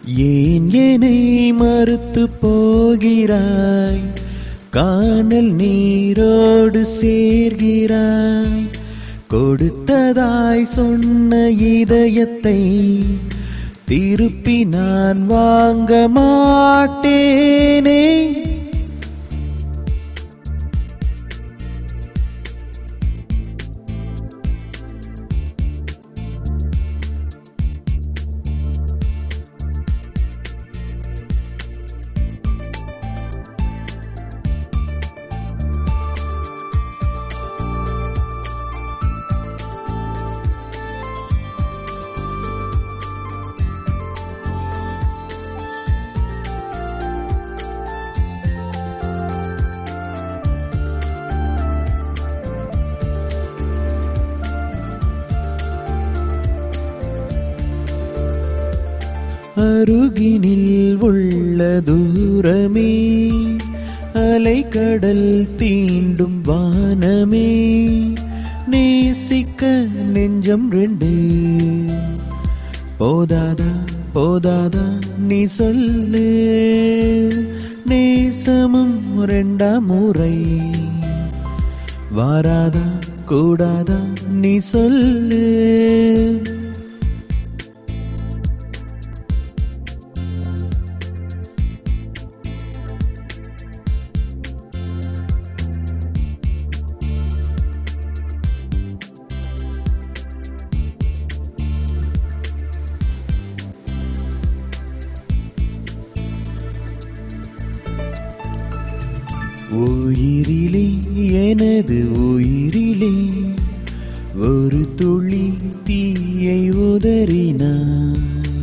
ஏன் என்னை மறுத்து போகிறாய் காணல் நீரோடு சேர்கிறாய் கொடுத்ததாய் சொன்ன இதயத்தை திருப்பி நான் வாங்க மாட்டேனே அருகினில் உள்ள தூரமே அலைக்கடல் தீண்டும் வானமே நேசிக்க நெஞ்சம் ரெண்டு போதாதா போதாதா நீ சொல்லு நேசமும் ரெண்டாம் முறை வாராதா கூடாதா நீ சொல்லு உயிரிலே எனது உயிரிலே ஒரு துளி தீயை உதறினாய்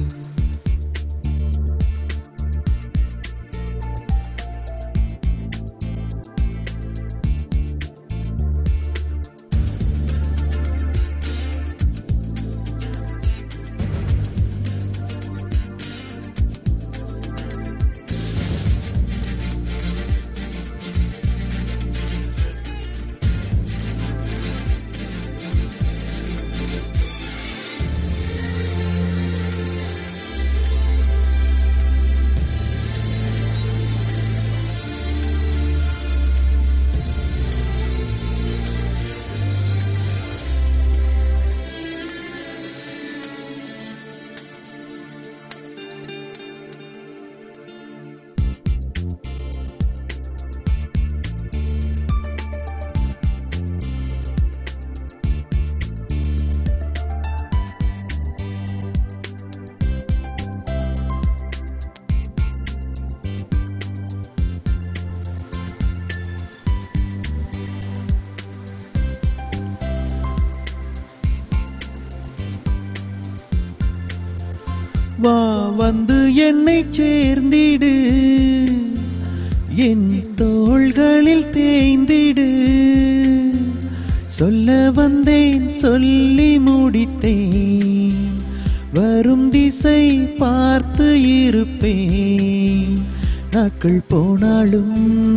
வா வந்து என்னை சேர்ந்திடு என் தோள்களில் தேய்ந்திடு சொல்ல வந்தேன் சொல்லி முடித்தேன் வரும் திசை பார்த்து இருப்பேன் நாட்கள் போனாலும்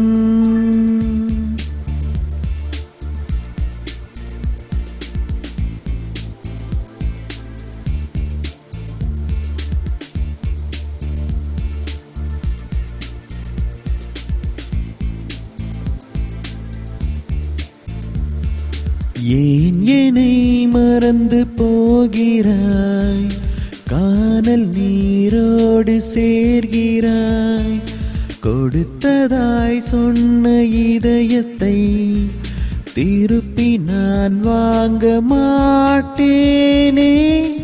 ஏன் என்னை மறந்து போகிறாய் காணல் நீரோடு சேர்கிறாய் கொடுத்ததாய் சொன்ன இதயத்தை திருப்பி நான் வாங்க மாட்டேனே